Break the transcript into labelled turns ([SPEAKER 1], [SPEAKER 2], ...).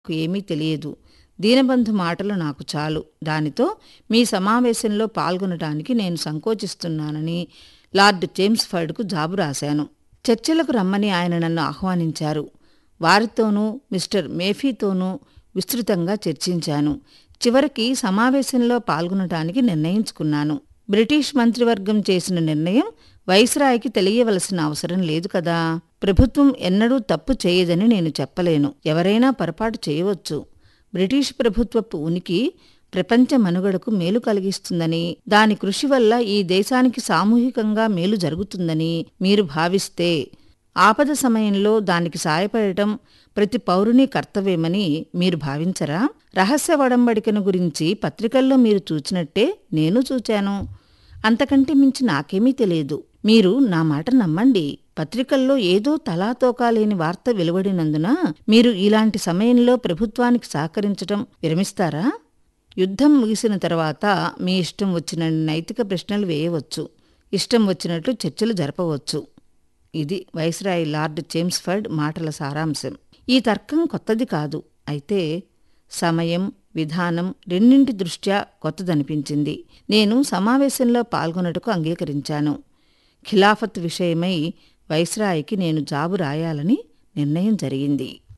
[SPEAKER 1] నాకు ఏమీ తెలియదు దీనబంధు మాటలు నాకు చాలు దానితో మీ సమావేశంలో పాల్గొనటానికి నేను సంకోచిస్తున్నానని లార్డ్ చేమ్స్ఫర్డ్కు జాబు రాశాను చర్చలకు రమ్మని ఆయన నన్ను ఆహ్వానించారు వారితోనూ మిస్టర్ మేఫీతోనూ విస్తృతంగా చర్చించాను చివరికి సమావేశంలో పాల్గొనటానికి నిర్ణయించుకున్నాను బ్రిటిష్ మంత్రివర్గం చేసిన నిర్ణయం వైస్రాయ్కి తెలియవలసిన అవసరం లేదు కదా ప్రభుత్వం ఎన్నడూ తప్పు చేయదని నేను చెప్పలేను ఎవరైనా పొరపాటు చేయవచ్చు బ్రిటిష్ ప్రభుత్వపు ఉనికి ప్రపంచ మనుగడకు మేలు కలిగిస్తుందని దాని కృషి వల్ల ఈ దేశానికి సామూహికంగా మేలు జరుగుతుందని మీరు భావిస్తే ఆపద సమయంలో దానికి సాయపడటం ప్రతి పౌరుని కర్తవ్యమని మీరు భావించరా రహస్య వడంబడికను గురించి పత్రికల్లో మీరు చూచినట్టే నేను చూచాను అంతకంటే మించి నాకేమీ తెలియదు మీరు నా మాట నమ్మండి పత్రికల్లో ఏదో తలాతోకా లేని వార్త వెలువడినందున మీరు ఇలాంటి సమయంలో ప్రభుత్వానికి సహకరించటం విరమిస్తారా యుద్ధం ముగిసిన తర్వాత మీ ఇష్టం వచ్చిన నైతిక ప్రశ్నలు వేయవచ్చు ఇష్టం వచ్చినట్లు చర్చలు జరపవచ్చు ఇది వైస్రాయ్ లార్డ్ చేమ్స్ఫర్డ్ మాటల సారాంశం ఈ తర్కం కొత్తది కాదు అయితే సమయం విధానం రెండింటి దృష్ట్యా కొత్తదనిపించింది నేను సమావేశంలో పాల్గొనటకు అంగీకరించాను ఖిలాఫత్ విషయమై వైస్రాయ్కి నేను జాబు రాయాలని నిర్ణయం జరిగింది